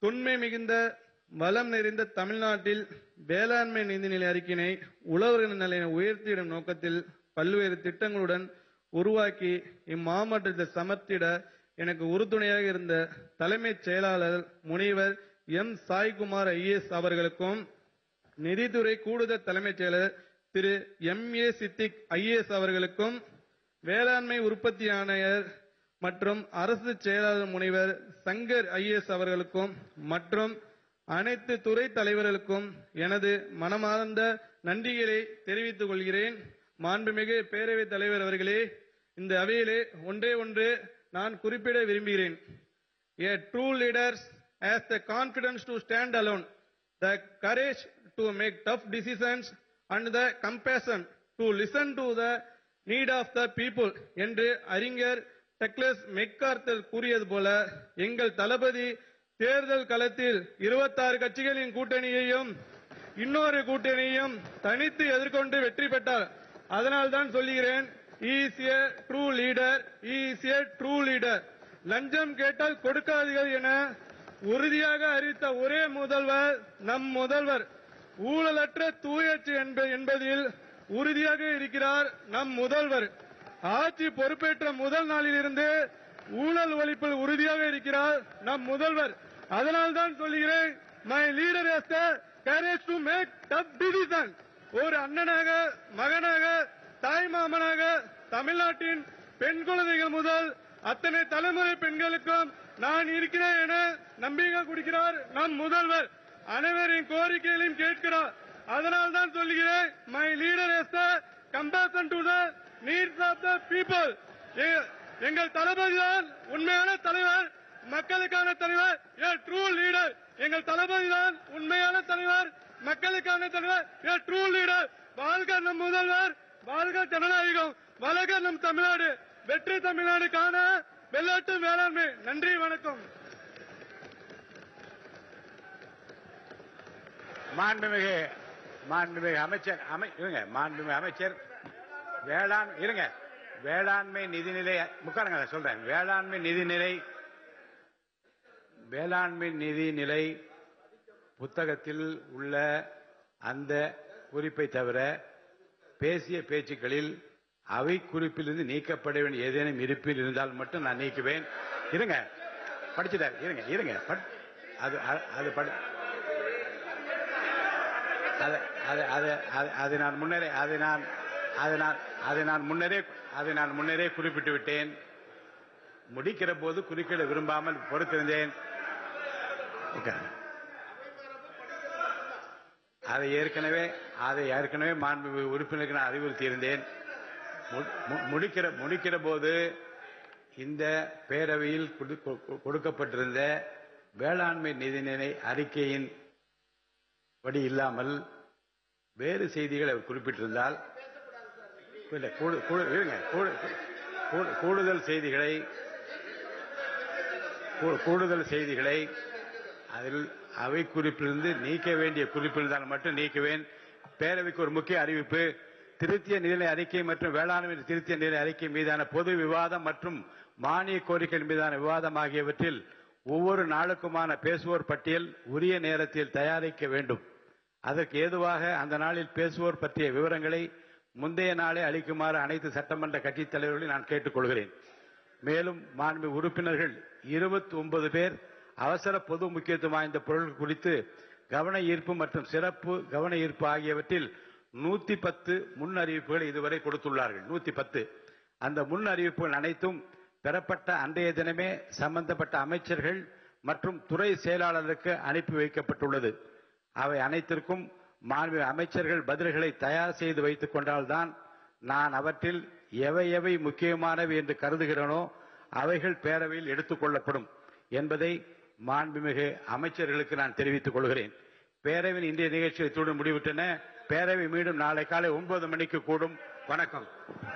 தொன்மை மிகுந்த வளம் நிறைந்த தமிழ்நாட்டில் வேளாண்மை நிதிநிலை அறிக்கையினை உழவர்கள் நிலையை உயர்த்திடும் நோக்கத்தில் பல்வேறு திட்டங்களுடன் உருவாக்கி இம்மாவட்டத்தை சமர்த்திட எனக்கு உறுதுணையாக இருந்த தலைமைச் செயலாளர் முனைவர் எம் சாய்குமார் ஐஏஎஸ் அவர்களுக்கும் நிதித்துறை கூடுதல் தலைமைச் செயலர் திரு எம் ஏ சித்திக் ஐஏஎஸ் அவர்களுக்கும் வேளாண்மை உற்பத்தி ஆணையர் மற்றும் அரசு செயலாளர் முனைவர் சங்கர் ஐஏஎஸ் அவர்களுக்கும் மற்றும் அனைத்து துறை தலைவர்களுக்கும் எனது மனமார்ந்த நன்றிகளை தெரிவித்துக் கொள்கிறேன் மாண்புமிகு பேரவைத் தலைவர் அவர்களே இந்த அவையிலே ஒன்றே ஒன்று நான் குறிப்பிட விரும்புகிறேன் A true leader has the confidence to stand alone, the courage to make tough decisions and the compassion to listen to the need of the people என்று அறிஞர் டக்ளஸ் மெக்கார்த்தர் கூறியது போல எங்கள் தளபதி தேர்தல் களத்தில் 26 கட்சிகளின் கூட்டணியையும் இன்னொரு கூட்டணியையும் தனித்து எதிர்கொண்டு வெற்றி பெற்றார் அதனால் தான் சொல்லுகிறேன் is a true leader is a true leader லஞ்சம் கேட்டால் கொடுக்காதீர்கள் என உறுதியாக அறிவித்த ஒரே முதல்வர் நம் முதல்வர் ஊழலற்ற தூயச்சு என்ப- என்பதில் உறுதியாக இருக்கிறார் நம் முதல்வர் ஆட்சி பொறுப்பேற்ற முதல் நாளிலிருந்து ஊழல் ஒழிப்பில் உறுதியாக இருக்கிறார் நம் முதல்வர் அதனால் தான் சொல்லுகிறேன் my leader has the courage to make tough decision ஒரு அண்ணனாக மகனாக தாய் மாமனாக தமிழ்நாட்டின் பெண் குழந்தைகள் முதல் அத்தனை தலைமுறை பெண்களுக்கும் நான் இருக்கிறேன் என நம்பிக்கை கொடுக்கிறார் நம் முதல்வர் அனைவரின் கோரிக்கைகளையும் கேட்கிறார் அதனால் தான் சொல்லுகிறேன் my leader is the compassion to the needs of the people எங்கள் தளபதி தான் உண்மையான தலைவர் மக்களுக்கான தலைவர் ஏ ட்ரூ லீடர் எங்கள் தளபதி தான் உண்மையான தலைவர் மக்களுக்கான தலைவர் ஏ ட்ரூ லீடர் வாழ்க நம் முதல்வர் வாழ்க ஜனநாயகம் வளர்க நம் தமிழ்நாடு வெற்றி தமிழ்நாடு காண வெள்ளாட்டு வேளாண்மை நன்றி வணக்கம் மாண்புமிகு மாண்புமிகு அமைச்சர் அமை இருங்க மாண்புமிகு அமைச்சர் வேளாண் இருங்க வேளாண்மை நிதிநிலை உட்காருங்க நான் சொல்றேன் வேளாண்மை நிதிநிலை வேளாண்மை நிதிநிலை புத்தகத்தில் உள்ள அந்த குறிப்பை தவிர பேசிய பேச்சுக்களில் அவை குறிப்பிலிருந்து நீக்கப்பட வேண்டிய ஏதேனும் இருப்பில் இருந்தால் மட்டும் நான் நீக்குவேன் இருங்க படிச்சுட்டார் இருங்க இருங்க படி- அது அது- அது படி அது அது அது அது- அது நான் முன்னரே அது நான் அது நான் அது நான் முன்னரே அது நான் முன்னரே குறிப்பிட்டு விட்டேன் முடிக்கிற போது குறுக்கிட விரும்பாமல் பொறுத்திருந்தேன் உட்காருங்க. அதை ஏற்கனவே அதை ஏற்கனவே மாண்பு உறுப்பினருக்கு நான் அறிவுறுத்தி இருந்தேன் மு- மு- முடிக்கிற முடிக்கிற போது இந்த பேரவையில் கொடு- கொ- கொடுக்கப்பட்டிருந்த வேளாண்மை நிதிநிலை அறிக்கையின் படி இல்லாமல் வேறு செய்திகளை அவர் குறிப்பிட்டிருந்தால் இல்ல, கூடு- கூடு- இருங்க, கூடு- கூடு- கூடுதல் செய்திகளை கூ- கூடுதல் செய்திகளை அதில் அவை குறிப்பிலிருந்து நீக்க வேண்டிய குறிப்பிருந்தால் மட்டும் நீக்குவேன் பேரவைக்கு ஒரு முக்கிய அறிவிப்பு திருத்திய நிதிநிலை அறிக்கை மற்றும் வேளாண்மை திருத்திய நிதிநிலை அறிக்கை மீதான பொது விவாதம் மற்றும் மானிய கோரிக்கைகள் மீதான விவாதம் ஆகியவற்றில் ஒவ்வொரு நாளுக்குமான பேசுவோர் பட்டியல் உரிய நேரத்தில் தயாரிக்க வேண்டும் அதற்கு ஏதுவாக அந்த நாளில் பேசுவோர் பற்றிய விவரங்களை முந்தைய நாளே அளிக்குமாறு அனைத்து சட்டமன்ற கட்சித் தலைவர்களையும் நான் கேட்டுக்கொள்கிறேன் மேலும் மாண்பு உறுப்பினர்கள் 29 பேர் அவசர பொது முக்கியத்துவம் வாய்ந்த பொருட்கள் குறித்து கவன ஈர்ப்பு மற்றும் சிறப்பு கவன ஈர்ப்பு ஆகியவற்றில் 110 பத்து முன் அறிவிப்புகளை இதுவரை கொடுத்துள்ளார்கள் 110 பத்து அந்த முன் அறிவிப்புகள் அனைத்தும் பெறப்பட்ட அன்றைய தினமே சம்பந்தப்பட்ட அமைச்சர்கள் மற்றும் துறை செயலாளருக்கு அனுப்பி வைக்கப்பட்டுள்ளது அவை அனைத்திற்கும் மாண்பு அமைச்சர்கள் பதில்களை தயார் செய்து வைத்துக் கொண்டால்தான் நான் அவற்றில் எவை எவை முக்கியமானவை என்று கருதுகிறேனோ அவைகள் பேரவையில் எடுத்துக் கொள்ளப்படும் என்பதை மாண்புமிகு அமைச்சர்களுக்கு நான் தெரிவித்துக் கொள்கிறேன் பேரவையின் இன்றைய நிகழ்ச்சியை இத்துடன் முடிவிட்டன பேரவை மீண்டும் நாளை காலை ஒன்பது மணிக்கு கூடும் வணக்கம்